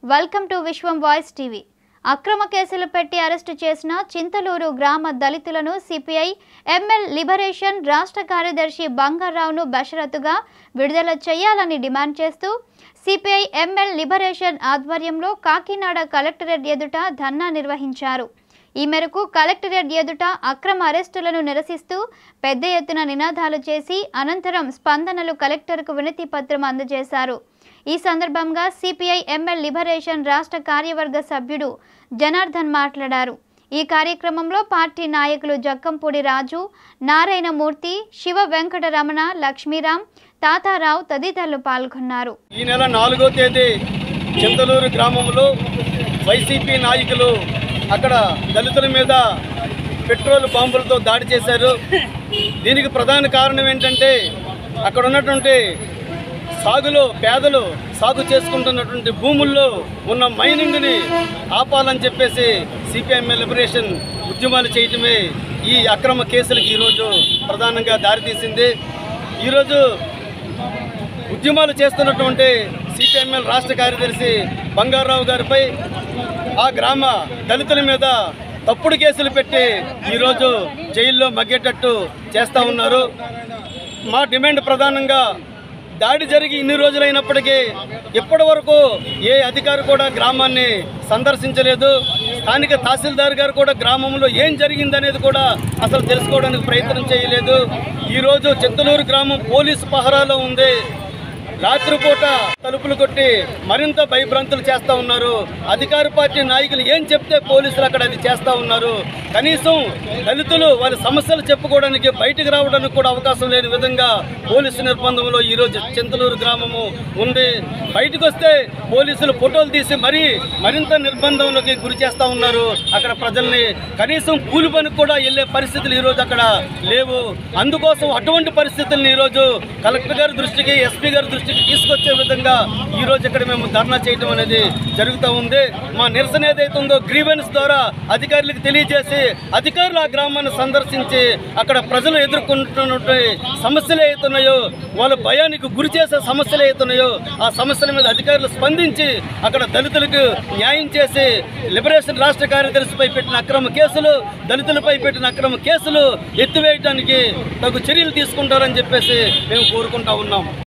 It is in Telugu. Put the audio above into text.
welcome to Vishwam voice TV అక్రమ కేసులు పెట్టి అరెస్టు చేసిన చింతలూరు గ్రామ దళితులను సిపిఐ ఎంఎల్ లిబరేషన్ రాష్ట్ర కార్యదర్శి బంగారావును బషరతుగా విడుదల చేయాలని డిమాండ్ చేస్తూ సిపిఐ ఎంఎల్ లిబరేషన్ ఆధ్వర్యంలో కాకినాడ కలెక్టరేట్ ఎదుట ధర్నా నిర్వహించారు ఈ మేరకు కలెక్టరేట్ ఎదుట అక్రమ అరెస్టులను నిరసిస్తూ పెద్ద ఎత్తున నినాదాలు చేసి అనంతరం స్పందనలు కలెక్టర్కు వినతి పత్రం అందజేశారు ఈ సందర్భంగా సిపిఐ ఎంఎల్ లిబరేషన్ రాష్ట్ర కార్యవర్గ సభ్యుడు జనార్దన్ మాట్లాడారు ఈ కార్యక్రమంలో పార్టీ నాయకులు జక్కంపూడి రాజు నారాయణమూర్తి శివ వెంకటరమణ లక్ష్మీరాం తాతారావు తదితరులు పాల్గొన్నారు ఈ నెల నాలుగో తేదీ చింతలూరు గ్రామంలో వైసీపీ నాయకులు అక్కడ దళితుల మీద పెట్రోల్ బాంబులతో దాడి చేశారు దీనికి ప్రధాన కారణం ఏంటంటే అక్కడ ఉన్నటువంటి సాగులో పేదలు సాగు చేసుకుంటున్నటువంటి భూముల్లో ఉన్న మైనింగ్ని ఆపాలని చెప్పేసి సిపిఎంఎల్ లిబరేషన్ ఉద్యమాలు చేయటమే ఈ అక్రమ కేసులకు ఈరోజు ప్రధానంగా దారితీసింది ఈరోజు ఉద్యమాలు చేస్తున్నటువంటి సిపిఎంఎల్ రాష్ట్ర కార్యదర్శి బంగారావు గారిపై ఆ గ్రామ దళితుల మీద తప్పుడు కేసులు పెట్టి ఈరోజు జైల్లో మగ్గేటట్టు చేస్తూ ఉన్నారు మా డిమాండ్ ప్రధానంగా దాడి జరిగి ఇన్ని రోజులైనప్పటికీ ఇప్పటి వరకు ఏ అధికారి కూడా గ్రామాన్ని సందర్శించలేదు స్థానిక తహసీల్దార్ గారు కూడా గ్రామంలో ఏం జరిగిందనేది కూడా అసలు తెలుసుకోవడానికి ప్రయత్నం చేయలేదు ఈరోజు చింతలూరు గ్రామం పోలీసు పహరాలో ఉంది రాత్రిపూట తలుపులు కొట్టి మరింత భయభ్రాంతులు చేస్తూ ఉన్నారు అధికార పార్టీ నాయకులు ఏం చెప్తే పోలీసులు అక్కడ అది చేస్తూ ఉన్నారు కనీసం దళితులు వాళ్ళ సమస్యలు చెప్పుకోవడానికి బయటికి రావడానికి కూడా అవకాశం లేని విధంగా పోలీసు నిర్బంధంలో ఈరోజు చింతలూరు గ్రామము ఉంది బయటకు వస్తే పోలీసులు ఫోటోలు తీసి మరీ మరింత నిర్బంధంలోకి గురి చేస్తూ ఉన్నారు అక్కడ ప్రజల్ని కనీసం కూలి పనికి కూడా వెళ్ళే పరిస్థితులు ఈరోజు అక్కడ లేవు అందుకోసం అటువంటి పరిస్థితులను ఈరోజు కలెక్టర్ గారి దృష్టికి ఎస్పీ గారి దృష్టికి తీసుకొచ్చే విధంగా ఈ రోజు ఇక్కడ మేము ధర్నా చేయడం అనేది జరుగుతూ ఉంది మా నిరసన ఏదైతే ఉందో గ్రీవెన్స్ ద్వారా అధికారులకు తెలియజేసి అధికారులు ఆ గ్రామాన్ని సందర్శించి అక్కడ ప్రజలు ఎదుర్కొంటున్నటువంటి సమస్యలు ఏతున్నాయో వాళ్ళ భయానికి గురి చేసే సమస్యలు ఏతున్నాయో ఆ సమస్యల మీద అధికారులు స్పందించి అక్కడ దళితులకు న్యాయం చేసి లిబరేషన్ రాష్ట్ర కార్యదర్శిపై పెట్టిన అక్రమ కేసులు దళితులపై పెట్టిన అక్రమ కేసులు ఎత్తివేయడానికి తగు చర్యలు తీసుకుంటారని చెప్పేసి మేము కోరుకుంటా ఉన్నాం